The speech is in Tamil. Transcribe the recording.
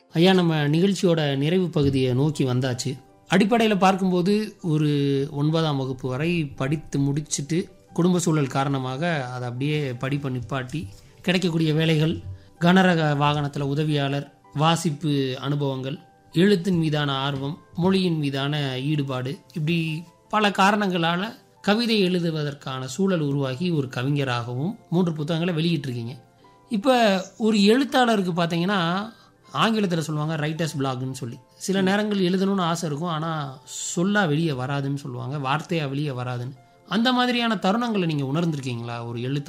ஐயா நம்ம நிகழ்ச்சியோட நிறைவு பகுதியை நோக்கி வந்தாச்சு அடிப்படையில் பார்க்கும்போது ஒரு ஒன்பதாம் வகுப்பு வரை படித்து முடிச்சுட்டு குடும்ப சூழல் காரணமாக அதை அப்படியே படிப்பை நிப்பாட்டி கிடைக்கக்கூடிய வேலைகள் கனரக வாகனத்தில் உதவியாளர் வாசிப்பு அனுபவங்கள் எழுத்தின் மீதான ஆர்வம் மொழியின் மீதான ஈடுபாடு இப்படி பல காரணங்களால் கவிதை எழுதுவதற்கான சூழல் உருவாகி ஒரு கவிஞராகவும் மூன்று புத்தகங்களை வெளியிட்டிருக்கீங்க இப்போ ஒரு எழுத்தாளருக்கு பார்த்தீங்கன்னா ஆங்கிலத்தில் சொல்லுவாங்க ரைட்டர்ஸ் பிளாக்னு சொல்லி சில நேரங்கள் எழுதணும்னு ஆசை இருக்கும் ஆனால் சொல்லா வெளியே வராதுன்னு சொல்லுவாங்க வார்த்தையாக வெளியே வராதுன்னு அந்த மாதிரியான தருணங்களை நீங்கள் உணர்ந்திருக்கீங்களா ஒரு எழுத்தாளர்